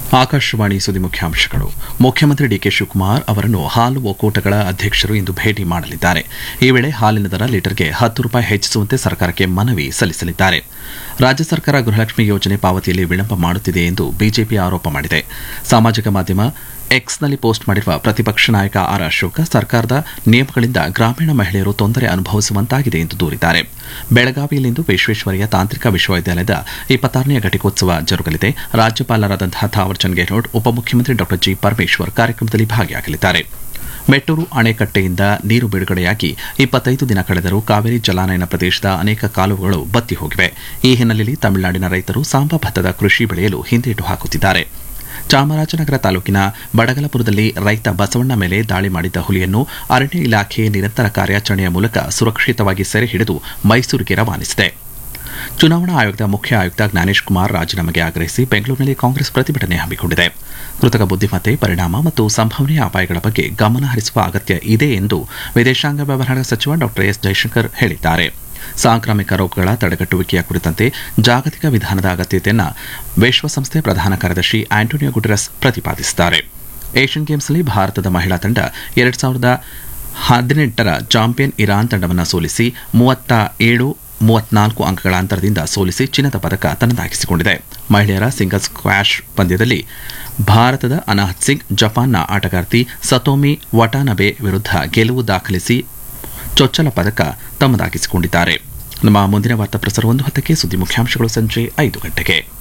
ಆಕಾಶವಾಣಿ ಸುದ್ದಿ ಮುಖ್ಯಾಂಶಗಳು ಮುಖ್ಯಮಂತ್ರಿ ಡಿಕೆ ಶಿವಕುಮಾರ್ ಅವರನ್ನು ಹಾಲು ಒಕ್ಕೂಟಗಳ ಅಧ್ಯಕ್ಷರು ಇಂದು ಭೇಟಿ ಮಾಡಲಿದ್ದಾರೆ ಈ ವೇಳೆ ಹಾಲಿನ ದರ ಲೀಟರ್ಗೆ ಹತ್ತು ರೂಪಾಯಿ ಹೆಚ್ಚಿಸುವಂತೆ ಸರ್ಕಾರಕ್ಕೆ ಮನವಿ ಸಲ್ಲಿಸಲಿದ್ದಾರೆ ರಾಜ್ಯ ಸರ್ಕಾರ ಗೃಹಲಕ್ಷ್ಮಿ ಯೋಜನೆ ಪಾವತಿಯಲ್ಲಿ ವಿಳಂಬ ಮಾಡುತ್ತಿದೆ ಎಂದು ಬಿಜೆಪಿ ಆರೋಪ ಮಾಡಿದೆ ಸಾಮಾಜಿಕ ಮಾಧ್ಯಮ ಎಕ್ಸ್ನಲ್ಲಿ ಪೋಸ್ಟ್ ಮಾಡಿರುವ ಪ್ರತಿಪಕ್ಷ ನಾಯಕ ಆರ್ ಅಶೋಕ ಸರ್ಕಾರದ ನಿಯಮಗಳಿಂದ ಗ್ರಾಮೀಣ ಮಹಿಳೆಯರು ತೊಂದರೆ ಅನುಭವಿಸುವಂತಾಗಿದೆ ಎಂದು ದೂರಿದ್ದಾರೆ ಬೆಳಗಾವಿಯಲ್ಲಿಂದು ವಿಶ್ವೇಶ್ವರಯ್ಯ ತಾಂತ್ರಿಕ ವಿಶ್ವವಿದ್ಯಾಲಯದ ಇಪ್ಪತ್ತಾರನೆಯ ಘಟಿಕೋತ್ಸವ ಜರುಗಲಿದೆ ರಾಜ್ಯಪಾಲರಾದಂತಹ ಥಾವರ್ಚಂದ್ ಗೆಹ್ಲೋಟ್ ಉಪಮುಖ್ಯಮಂತ್ರಿ ಡಾ ಜಿ ಪರಮೇಶ್ವರ್ ಕಾರ್ಯಕ್ರಮದಲ್ಲಿ ಭಾಗಿಯಾಗಲಿದ್ದಾರೆ ಮೆಟ್ಟೂರು ಅಣೆಕಟ್ಟೆಯಿಂದ ನೀರು ಬಿಡುಗಡೆಯಾಗಿ ಇಪ್ಪತ್ತೈದು ದಿನ ಕಳೆದರೂ ಕಾವೇರಿ ಜಲಾನಯನ ಪ್ರದೇಶದ ಅನೇಕ ಕಾಲುವೆಗಳು ಬತ್ತಿ ಹೋಗಿವೆ ಈ ಹಿನ್ನೆಲೆಯಲ್ಲಿ ತಮಿಳುನಾಡಿನ ರೈತರು ಸಾಂಬಾ ಭತ್ತದ ಕೃಷಿ ಬೆಳೆಯಲು ಹಿಂದೇಟು ಹಾಕುತ್ತಿದ್ದಾರೆ ಚಾಮರಾಜನಗರ ತಾಲೂಕಿನ ಬಡಗಲಪುರದಲ್ಲಿ ರೈತ ಬಸವಣ್ಣ ಮೇಲೆ ದಾಳಿ ಮಾಡಿದ್ದ ಹುಲಿಯನ್ನು ಅರಣ್ಯ ಇಲಾಖೆ ನಿರಂತರ ಕಾರ್ಯಾಚರಣೆಯ ಮೂಲಕ ಸುರಕ್ಷಿತವಾಗಿ ಸೆರೆ ಹಿಡಿದು ಮೈಸೂರಿಗೆ ರವಾನಿಸಿದೆ ಚುನಾವಣಾ ಆಯೋಗದ ಮುಖ್ಯ ಆಯುಕ್ತ ಜ್ಞಾನೇಶ್ ಕುಮಾರ್ ರಾಜೀನಾಮೆಗೆ ಆಗ್ರಹಿಸಿ ಬೆಂಗಳೂರಿನಲ್ಲಿ ಕಾಂಗ್ರೆಸ್ ಪ್ರತಿಭಟನೆ ಹಮ್ಮಿಕೊಂಡಿದೆ ಕೃತಕ ಬುದ್ದಿಮತ್ತೆ ಪರಿಣಾಮ ಮತ್ತು ಸಂಭವನೀಯ ಅಪಾಯಗಳ ಬಗ್ಗೆ ಗಮನ ಹರಿಸುವ ಅಗತ್ಯ ಇದೆ ಎಂದು ವಿದೇಶಾಂಗ ವ್ಯವಹಾರಗಳ ಸಚಿವ ಡಾ ಎಸ್ ಜೈಶಂಕರ್ ಹೇಳಿದ್ದಾರೆ ಸಾಂಕ್ರಾಮಿಕ ರೋಗಗಳ ತಡೆಗಟ್ಟುವಿಕೆಯ ಕುರಿತಂತೆ ಜಾಗತಿಕ ವಿಧಾನದ ಅಗತ್ಯತೆಯನ್ನು ವಿಶ್ವಸಂಸ್ಥೆ ಪ್ರಧಾನ ಕಾರ್ಯದರ್ಶಿ ಆಂಟೋನಿಯೋ ಗುಟೆರಸ್ ಪ್ರತಿಪಾದಿಸಿದ್ದಾರೆ ಏಷ್ಯನ್ ಗೇಮ್ಸ್ನಲ್ಲಿ ಭಾರತದ ಮಹಿಳಾ ತಂಡ ಎರಡ್ ಸಾವಿರದ ಹದಿನೆಂಟರ ಚಾಂಪಿಯನ್ ಇರಾನ್ ತಂಡವನ್ನು ಸೋಲಿಸಿ ಮೂವತ್ತ ಏಳು ಮೂವತ್ನಾಲ್ಕು ಅಂಕಗಳ ಅಂತರದಿಂದ ಸೋಲಿಸಿ ಚಿನ್ನದ ಪದಕ ತನ್ನದಾಗಿಸಿಕೊಂಡಿದೆ ಮಹಿಳೆಯರ ಸಿಂಗಲ್ಸ್ ಸ್ಕ್ವಾಷ್ ಪಂದ್ಯದಲ್ಲಿ ಭಾರತದ ಅನಾಹತ್ ಸಿಂಗ್ ಜಪಾನ್ನ ಆಟಗಾರ್ತಿ ಸತೋಮಿ ವಟಾನಬೆ ವಿರುದ್ಧ ಗೆಲುವು ದಾಖಲಿಸಿ ಚೊಚ್ಚಲ ಪದಕ ತಮ್ಮದಾಗಿಸಿಕೊಂಡಿದ್ದಾರೆ ನಮ್ಮ ಮುಂದಿನ ವಾರ್ತಾ ಪ್ರಸಾರ ಒಂದು ಹತ್ತಕ್ಕೆ ಸುದ್ದಿ ಮುಖ್ಯಾಂಶಗಳು ಸಂಜೆ ಐದು ಗಂಟೆಗೆ